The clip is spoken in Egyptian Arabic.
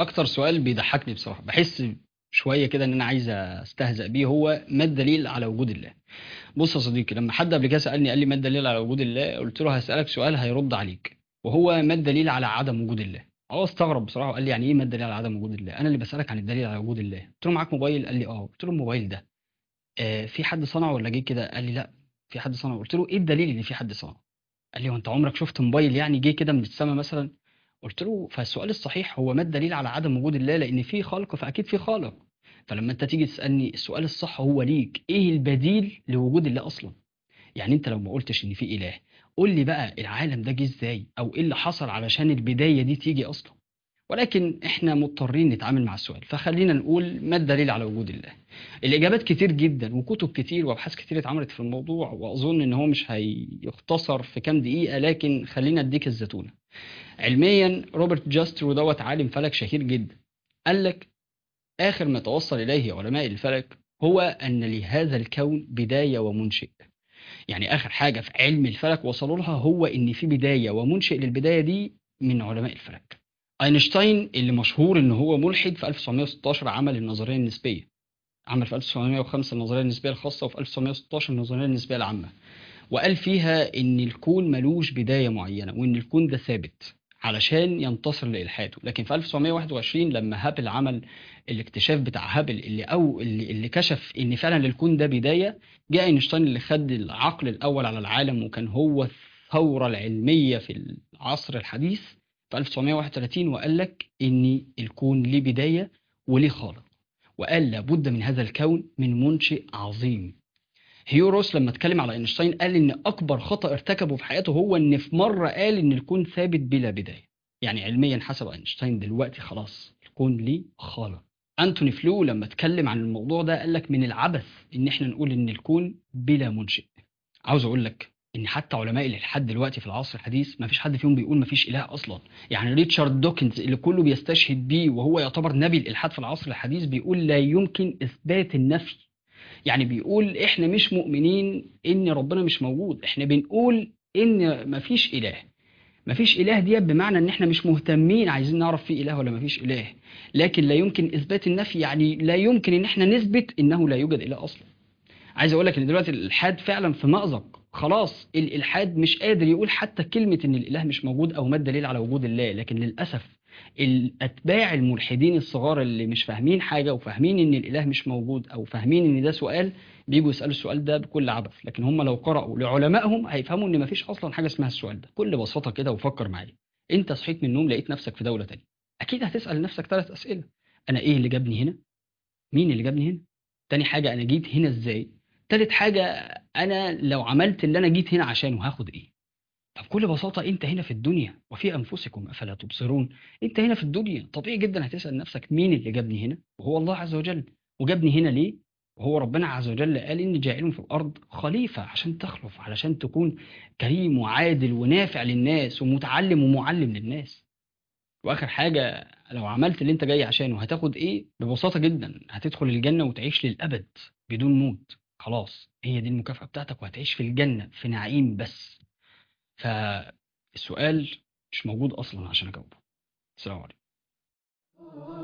اكتر سؤال بيضحكني بصراحه بحس شويه كده ان انا عايز استهزأ بيه هو ما الدليل على وجود الله بص يا صديقي لما حد قبل كده سالني قال لي ما الدليل على وجود الله قلت له هسالك سؤال هيرد عليك وهو ما الدليل على عدم وجود الله هو استغرب بصراحه وقال لي يعني ايه ما الدليل على عدم وجود الله انا اللي بسالك عن الدليل على وجود الله قلت له معاك موبايل قال لي اه قلت له الموبايل ده آه في حد صنعه ولا جه كده قال لي لا في حد صنعه قلت له ايه الدليل ان في حد صنعه قال لي هو انت عمرك شفت موبايل يعني جه كده من السماء مثلا قلت له فالسؤال الصحيح هو ما الدليل على عدم وجود الله لان في خلق فاكيد في خالق فلما انت تيجي تسالني السؤال الصح هو ليك ايه البديل لوجود الله اصلا يعني انت لو ما قلتش ان في اله قول لي بقى العالم ده جه ازاي او ايه اللي حصل علشان البدايه دي تيجي اصلا ولكن احنا مضطرين نتعامل مع السؤال فخلينا نقول ما الدليل على وجود الله الاجابات كتير جدا وكتب كتير وابحاث كتير اتعملت في الموضوع واظن ان هو مش هيختصر في كام دقيقه لكن خلينا اديك الزتونه علميا روبرت جاستر ودوت عالم فلك شهير جدا قال لك اخر ما توصل اليه علماء الفلك هو ان لهذا الكون بدايه ومنشئ يعني اخر حاجه في علم الفلك وصلوا لها هو ان في بدايه ومنشئ للبدايه دي من علماء الفلك اينشتاين اللي مشهور ان هو ملحد في 1916 عمل النظريه النسبيه عمل في 1905 النظريه النسبيه الخاصه وفي 1916 النظريه النسبيه العامه وقال فيها ان الكون ملوش بدايه معينه وان الكون ده ثابت علشان ينتصر لإلحاده لكن في 1921 لما هابل عمل الاكتشاف بتاع هابل اللي أو اللي, اللي كشف إن فعلا للكون ده بداية جاء اينشتاين اللي خد العقل الأول على العالم وكان هو الثورة العلمية في العصر الحديث في 1931 وقال لك إن الكون ليه بداية وليه خالق وقال لابد من هذا الكون من منشئ عظيم هيوروس لما اتكلم على اينشتاين قال ان اكبر خطا ارتكبه في حياته هو ان في مره قال ان الكون ثابت بلا بدايه يعني علميا حسب اينشتاين دلوقتي خلاص الكون ليه خالق انتوني فلو لما اتكلم عن الموضوع ده قال لك من العبث ان احنا نقول ان الكون بلا منشئ عاوز اقول لك ان حتى علماء الالحاد دلوقتي في العصر الحديث ما فيش حد فيهم بيقول ما فيش اله اصلا يعني ريتشارد دوكنز اللي كله بيستشهد بيه وهو يعتبر نبي الالحاد في العصر الحديث بيقول لا يمكن اثبات النفي يعني بيقول احنا مش مؤمنين ان ربنا مش موجود احنا بنقول ان مفيش اله مفيش اله دي بمعنى ان احنا مش مهتمين عايزين نعرف في اله ولا مفيش اله لكن لا يمكن اثبات النفي يعني لا يمكن ان احنا نثبت انه لا يوجد اله اصلا عايز اقول لك ان دلوقتي الالحاد فعلا في مأزق خلاص الالحاد مش قادر يقول حتى كلمه ان الاله مش موجود او ما الدليل على وجود الله لكن للاسف الاتباع الملحدين الصغار اللي مش فاهمين حاجه وفاهمين ان الاله مش موجود او فاهمين ان ده سؤال بيجوا يسالوا السؤال ده بكل عبث لكن هم لو قرأوا لعلمائهم هيفهموا ان مفيش اصلا حاجه اسمها السؤال ده بكل بساطه كده وفكر معايا انت صحيت من النوم لقيت نفسك في دوله تانية اكيد هتسال نفسك ثلاث اسئله انا ايه اللي جابني هنا مين اللي جابني هنا تاني حاجه انا جيت هنا ازاي تالت حاجه انا لو عملت اللي انا جيت هنا عشانه هاخد ايه فبكل بساطة أنت هنا في الدنيا وفي أنفسكم أفلا تبصرون أنت هنا في الدنيا طبيعي جدا هتسأل نفسك مين اللي جابني هنا وهو الله عز وجل وجابني هنا ليه وهو ربنا عز وجل قال إني جاعل في الأرض خليفة عشان تخلف علشان تكون كريم وعادل ونافع للناس ومتعلم ومعلم للناس وآخر حاجة لو عملت اللي أنت جاي عشانه هتاخد إيه ببساطة جدا هتدخل الجنة وتعيش للأبد بدون موت خلاص هي دي المكافأة بتاعتك وهتعيش في الجنة في نعيم بس فالسؤال مش موجود اصلا عشان اجاوبه السلام عليكم